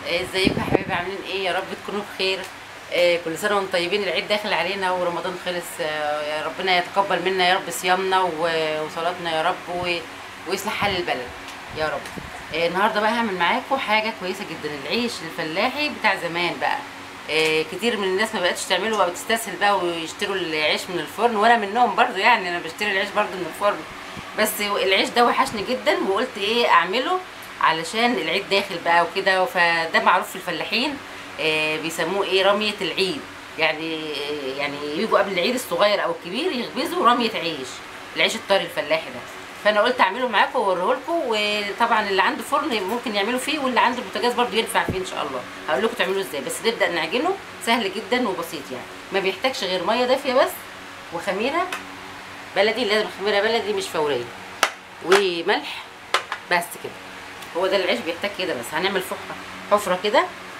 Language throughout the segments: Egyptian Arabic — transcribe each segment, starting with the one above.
آه، ازيكم يا حبايبي عاملين ايه يا رب تكونوا بخير آه، كل سنه وانتم طيبين العيد داخل علينا ورمضان خلص آه، يا ربنا يتقبل منا يا رب صيامنا و- وصلاتنا يا رب و- ويصلح حال البلد يا رب آه، النهارده بقى هعمل معاكم حاجه كويسه جدا العيش الفلاحي بتاع زمان بقى آه، كتير من الناس ما بقتش تعمله بقى بتستسهل بقى ويشتروا العيش من الفرن وانا منهم برضو يعني انا بشتري العيش برضو من الفرن بس العيش ده وحشني جدا وقلت ايه اعمله علشان العيد داخل بقى وكده فده معروف في الفلاحين آه، بيسموه ايه رمية العيد يعني يعني يجوا قبل العيد الصغير او الكبير يخبزوا رمية عيش العيش الطري الفلاحي ده فانا قلت اعمله معاكم واوريه لكم وطبعا اللي عنده فرن ممكن يعمله فيه واللي عنده بوتاجاز برضو ينفع فيه ان شاء الله هقول لكم تعملوه ازاي بس نبدا نعجنه سهل جدا وبسيط يعني ما بيحتاجش غير ميه دافيه بس وخميره بلدي لازم خميره بلدي مش فوريه وملح بس كده هو ده العيش بيحتاج كده بس هنعمل فحره حفره كده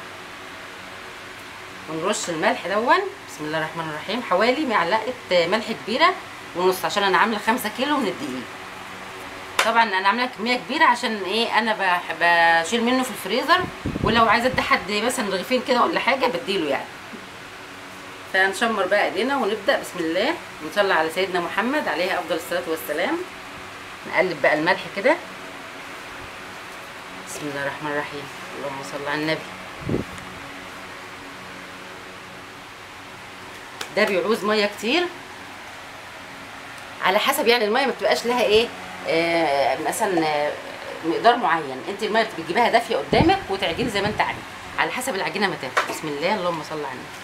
ونرش الملح دون بسم الله الرحمن الرحيم حوالي معلقه ملح كبيره ونص عشان انا عامله خمسة كيلو من الدقيق طبعا انا عامله كميه كبيره عشان ايه انا بح- بشيل منه في الفريزر ولو عايزه ادي حد مثلا رغيفين كده ولا حاجه بديله يعني فنشمر بقى ايدينا ونبدا بسم الله ونصلي على سيدنا محمد عليه افضل الصلاه والسلام نقلب بقى الملح كده بسم الله الرحمن الرحيم اللهم صل على النبي ده بيعوز ميه كتير على حسب يعني الميه ما بتبقاش لها ايه آه مثلا آه، مقدار معين انت الميه بتجيبها دافيه قدامك وتعجني زي ما انت عايز على حسب العجينه ما تاخد بسم الله اللهم صل على النبي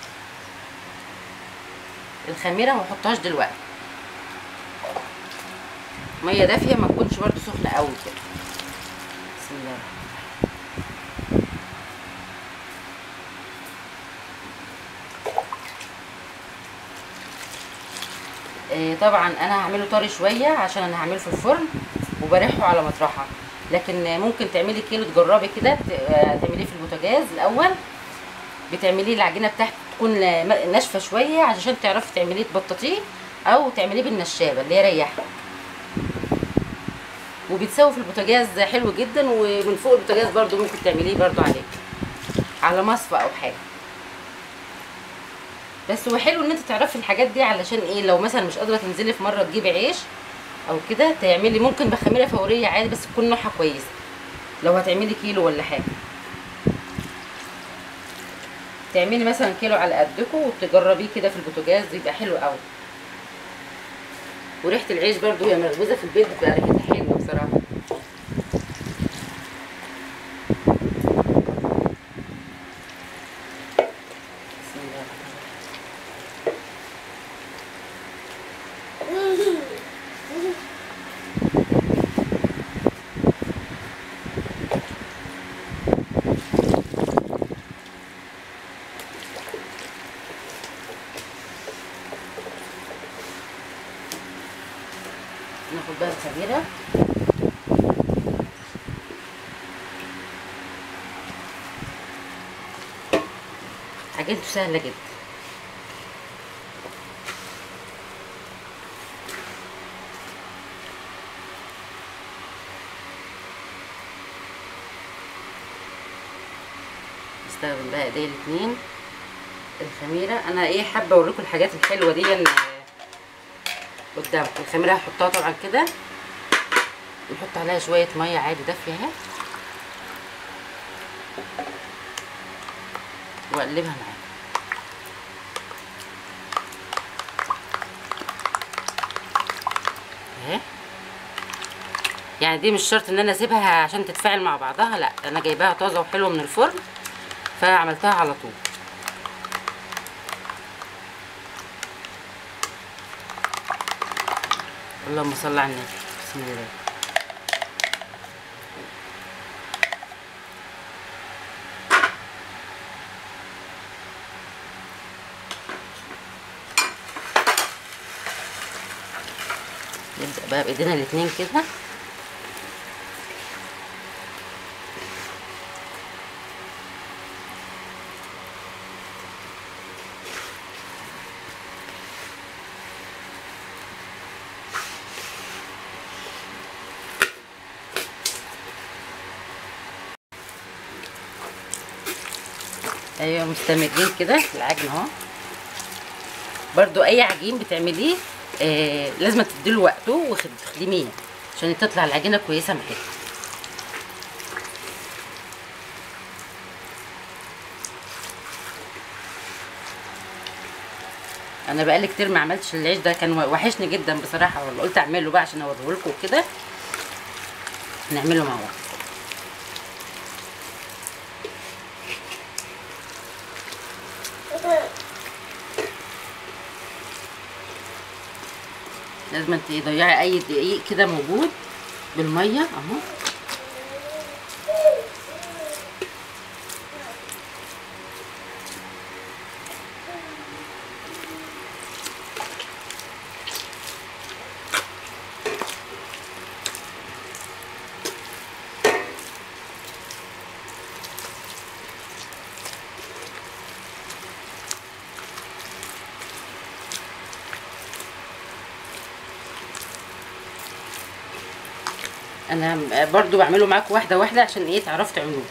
الخميره ما احطهاش دلوقتي ميه دافيه ما تكونش برده سخنه قوي كده بسم الله الرحمن آه، طبعا انا هعمله طري شويه عشان انا هعمله في الفرن وبريحه على مطرحه لكن آه، ممكن تعملي كيلو تجربي كده ت- آه، تعمليه في البوتاجاز الاول بتعمليه العجينه بتاعته تكون آه، م- ناشفه شويه علشان تعرفي تعمليه تبططيه او تعمليه بالنشابه اللي هي ريحه وبيتسوي في البوتاجاز حلو جدا ومن فوق البوتاجاز برضو ممكن تعمليه برضو عليه على مصفى او حاجه بس هو حلو ان انت تعرفي الحاجات دي علشان ايه لو مثلا مش قادره تنزلي في مره تجيبي عيش او كده تعملي ممكن بخميره فوريه عادي بس تكون نوعها كويسه لو هتعملي كيلو ولا حاجه تعملي مثلا كيلو على قدكم وتجربيه كده في البوتاجاز يبقى حلو قوي وريحه العيش برضو وهي مخبوزه في البيت بتبقى ريحتها حلوه بصراحه بسم الله الرحمن الرحيم ناخد بقى الخميره عجينته سهله جدا استخدم بقى ايديا الاتنين الخميره انا ايه حابه اوريكم الحاجات الحلوه دي آه، قدامكم الخميره هحطها طبعا كده نحط عليها شويه ميه عادي دافيه اهي واقلبها معاكم اهي يعني دي مش شرط ان انا اسيبها عشان تتفاعل مع بعضها لا انا جايباها طازه وحلوه من الفرن فعملتها على طول اللهم صل على النبي بسم الله نبدأ بقى بإيدينا الاتنين كده ايوه مستمرين كده في العجن اهو برضو اي عجين بتعمليه آه لازم تديله وقته وتخدميه عشان تطلع العجينه كويسه معاكي انا بقالي كتير ما عملتش العيش ده كان وحشني جدا بصراحه والله قلت اعمله بقى عشان اوريه لكم كده نعمله مع بعض لازم تضيعي اي دقيق كده موجود بالميه اهو انا برضو بعمله معاكم واحده واحده عشان ايه تعرفوا تعملوه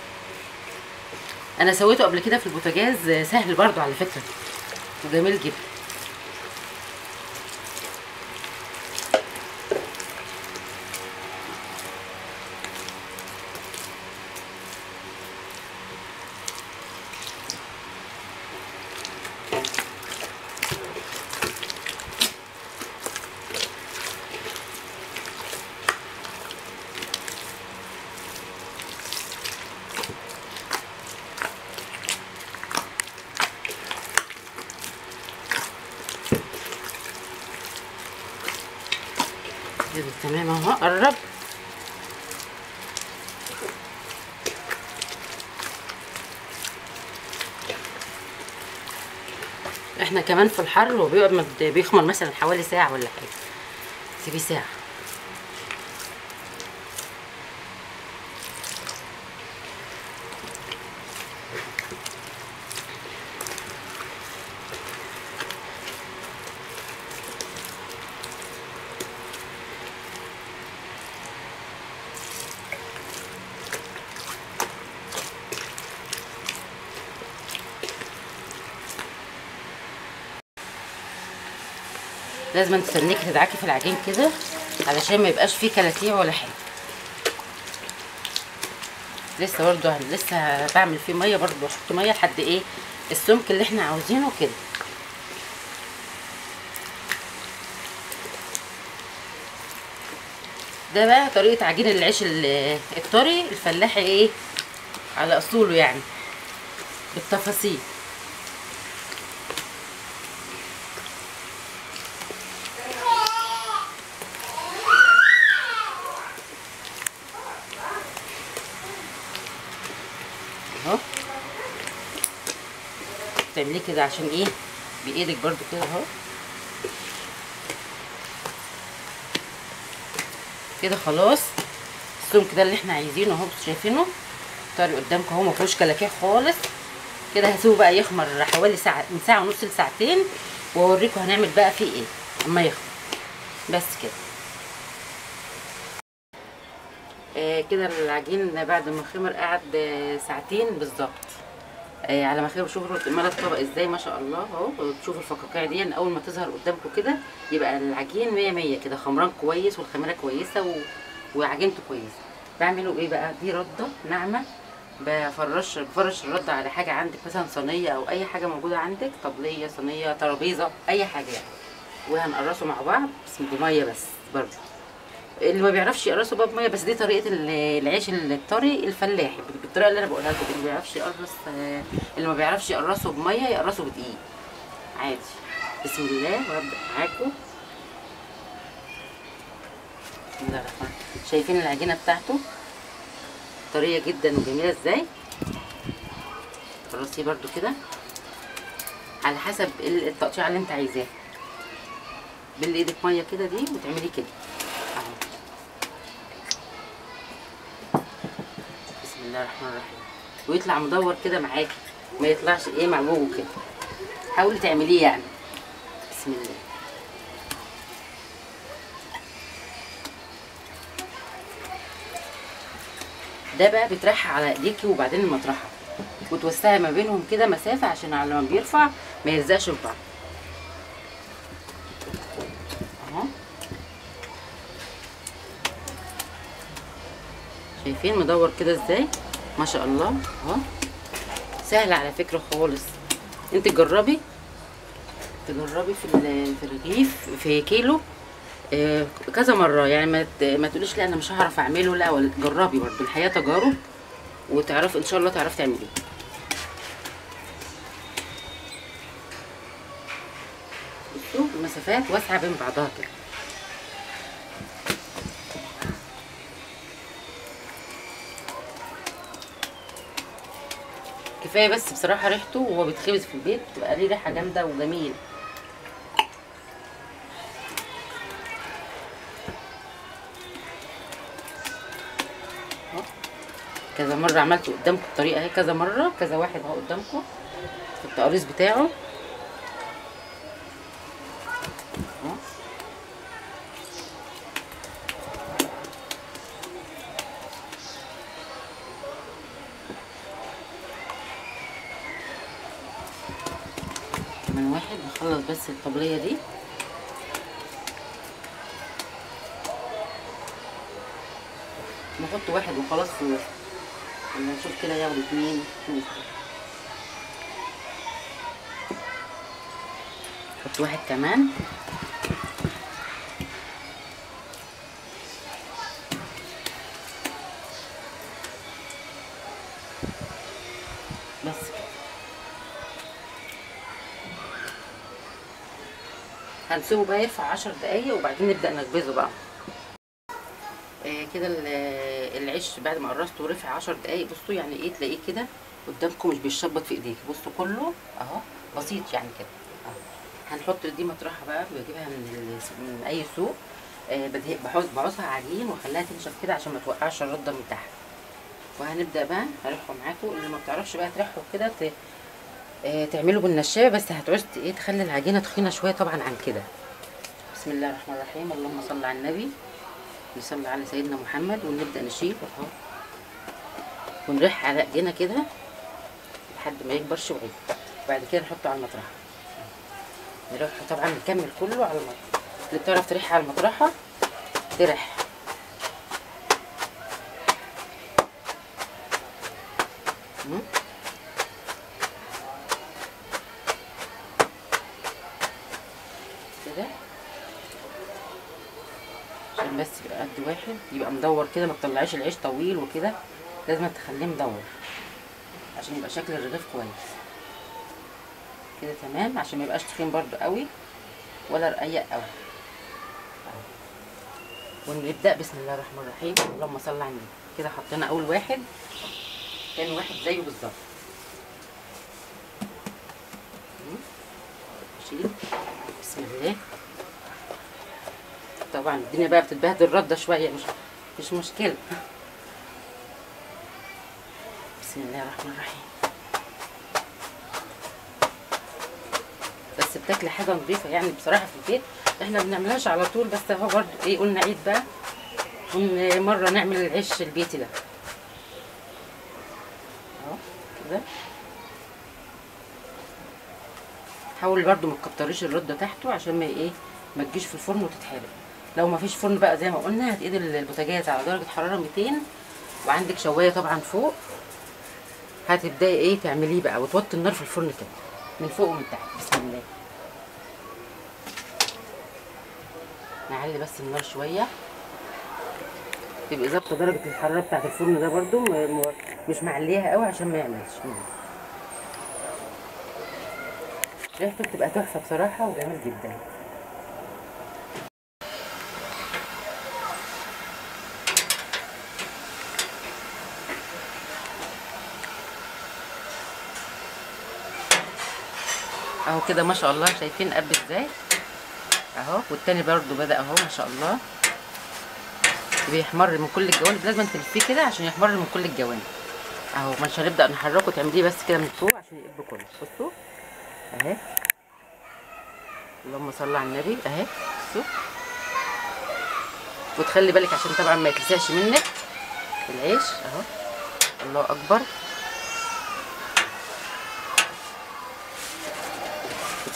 انا سويته قبل كده في البوتاجاز سهل برضو على فكره وجميل جدا كده تمام اهو قرب احنا كمان في الحر وبيقعد مد- بيخمر مثلا حوالي ساعة ولا حاجة سيبيه ساعة لازم تستنيكي تدعكي في العجين كده علشان ما يبقاش فيه كلاكيع ولا حاجه لسه برضو هن- لسه بعمل فيه ميه برضو بحط ميه لحد ايه السمك اللي احنا عاوزينه كده ده بقى طريقه عجين العيش ال- الطري الفلاحي ايه على اصوله يعني بالتفاصيل اهو تعمليه كده عشان ايه بايدك برضو كده اهو كده خلاص السمك ده اللي احنا عايزينه اهو بصوا شايفينه طاري قدامكم اهو ما فيهوش كلاكيع خالص كده هسيبه بقى يخمر حوالي ساعه من ساعه ونص لساعتين واوريكم هنعمل بقى فيه ايه اما يخمر بس كده آه كده العجين بعد ما خمر قعد آه ساعتين بالظبط آه على ما خمر شوفوا ملى الطبق ازاي ما شاء الله اهو تشوفوا الفقاقيع دي اول ما تظهر قدامكم كده يبقى العجين مية مية كده خمران كويس والخميره كويسه و... وعجينته كويسه بعمله ايه بقى دي رده ناعمه بفرش بفرش الرده على حاجه عندك مثلا صينيه او اي حاجه موجوده عندك طبليه صينيه ترابيزه اي حاجه يعني وهنقرصه مع بعض بس بميه بس برضه اللي ما بيعرفش يقرصه بقى بميه بس دي طريقه ال- العيش الطري الفلاحي بالطريقه اللي انا بقولها لكم اللي ما بيعرفش يقرص آه، اللي ما بيعرفش يقرصه بميه يقرصه بدقيق عادي بسم الله وابدا معاكم بسم الله الرحمن الرحيم. شايفين العجينه بتاعته طريه جدا وجميله ازاي قرصيه برده كده على حسب ال- التقطيع اللي انت عايزاه باللي ايدك ميه كده دي وتعملي كده اهو بسم الله الرحمن الرحيم ويطلع مدور كده معاكي ما يطلعش ايه معوج كده حاولي تعمليه يعني بسم الله ده بقى بيترحى على ايديكي وبعدين المطرحه وتوسعي ما بينهم كده مسافه عشان على ما بيرفع ما يلزقش في بعض اهو شايفين مدور كده ازاي ما شاء الله اهو سهل على فكره خالص انت جربي تجربي في ال- في الرغيف في كيلو آه، كذا مره يعني ما ت- ما تقوليش لا انا مش هعرف اعمله لا ولا جربي برضو الحياه تجارب وتعرفي ان شاء الله تعرفي تعمليه بصوا المسافات واسعه بين بعضها كده كفايه بس بصراحه ريحته وهو بيتخبز في البيت بتبقى ليه ريحه جامده وجميل أهو. كذا مره عملته قدامكم الطريقه اهي كذا مره كذا واحد اهو قدامكم في التقريص بتاعه أهو. كمان واحد نخلص بس الطبلية دي نحط واحد وخلاص في الوسط لما نشوف كده ياخدوا اتنين نشوف. نحط واحد كمان بس كده هنسيبه بقى يرفع عشر دقايق وبعدين نبدأ نخبزه بقى آه كده ال- العيش بعد ما قرصته ورفع عشر دقايق بصوا يعني ايه تلاقيه كده قدامكم مش بيشبط في ايديك بصوا كله اهو بسيط يعني كده اهو هنحط دي مطرحه بقى بجيبها من, ال- من اي سوق آه بدهق- بحوز بعوزها عجين واخليها تنشف كده عشان ما توقعش الرده من تحت وهنبدا بقى هريحه معاكم اللي ما بتعرفش بقى تريحه كده ت- آه، تعمله بالنشابه بس هتعوز ت- ايه تخلي العجينه تخينه شويه طبعا عن كده بسم الله الرحمن الرحيم اللهم صل على النبي نصلي على سيدنا محمد ونبدا نشيل اهو ونريح على ايدينا كده لحد ما يكبر شويه وبعد كده نحطه على المطرحه نريحه طبعا نكمل كله على المطرحه اللي بتعرف تريح على المطرحه تريح مم. كده عشان بس يبقى قد واحد يبقى مدور كده ما تطلعيش العيش طويل وكده لازم تخليه مدور عشان يبقى شكل الرغيف كويس كده تمام عشان ما يبقاش تخين برضو قوي ولا رقيق قوي ونبدا بسم الله الرحمن الرحيم اللهم صل على النبي كده حطينا اول واحد تاني واحد زيه بالظبط مم. شيل بسم الله طبعا الدنيا بقى بتتبهدل رده شويه مش مش مشكله بسم الله الرحمن الرحيم بس بتاكلي حاجه نظيفه يعني بصراحه في البيت احنا ما بنعملهاش على طول بس اهو برضه ايه قلنا عيد بقى ون- مره نعمل العيش البيتي ده اهو كده حاول برضو ما تكتريش الرده تحته عشان ما ايه ما تجيش في الفرن وتتحرق لو ما فيش فرن بقى زي ما قلنا هتقيد البوتاجاز على درجه حراره 200 وعندك شوايه طبعا فوق هتبداي ايه تعمليه بقى وتوطي النار في الفرن كده من فوق ومن تحت بسم الله نعلي بس النار شويه تبقي ظابطه درجه الحراره بتاعت الفرن ده برضو م- م- مش معليها قوي عشان ما يعملش ريحته بتبقى تحفه بصراحه وجميل جدا اهو كده ما شاء الله شايفين قب ازاي اهو والتاني برضو بدا اهو ما شاء الله بيحمر من كل الجوانب لازم تلفيه كده عشان يحمر من كل الجوانب اهو مش هنبدا نحركه تعمليه بس كده من فوق عشان يقب كله بصوا اهي اللهم صل على النبي اهي بصوا وتخلي بالك عشان طبعا ما يتلسعش منك العيش اهو الله اكبر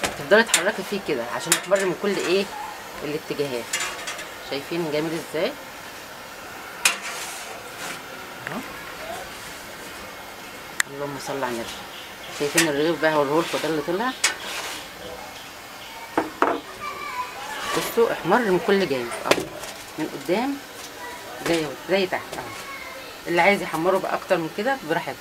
تفضلي تحركي فيه كده عشان يحمر من كل ايه الاتجاهات شايفين جميل ازاي اهو اللهم صل على النبي شايفين الرغيف بقى والرولف ده اللي طلع بصوا احمر من كل جانب اهو من قدام زي زي تحت اهو اللي عايز يحمره بقى اكتر من كده براحتكم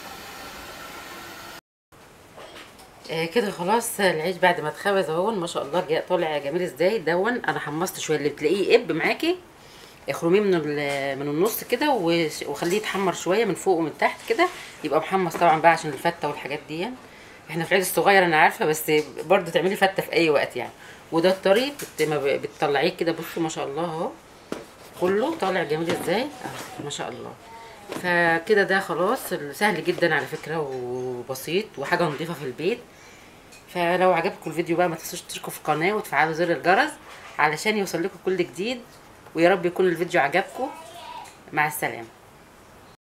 آه كده خلاص العيش بعد ما اتخبز اهو ما شاء الله جاء طالع جميل ازاي دون انا حمصت شويه اللي بتلاقيه يقب معاكي اخرميه من ال- من النص كده وش- وخليه يتحمر شويه من فوق ومن تحت كده يبقى محمص طبعا بقى عشان الفته والحاجات دي احنا في العيد الصغير انا عارفه بس برضه تعملي فته في اي وقت يعني وده الطري بت- ما ب- بتطلعيه كده بصوا ما شاء الله اهو كله طالع جميل ازاي اهو ما شاء الله فكده ده خلاص سهل جدا على فكره وبسيط وحاجه نظيفه في البيت فلو عجبكم الفيديو بقى ما تنسوش تشتركوا في القناه وتفعلوا زر الجرس علشان يوصل لكم كل جديد ويا رب يكون الفيديو عجبكم مع السلامه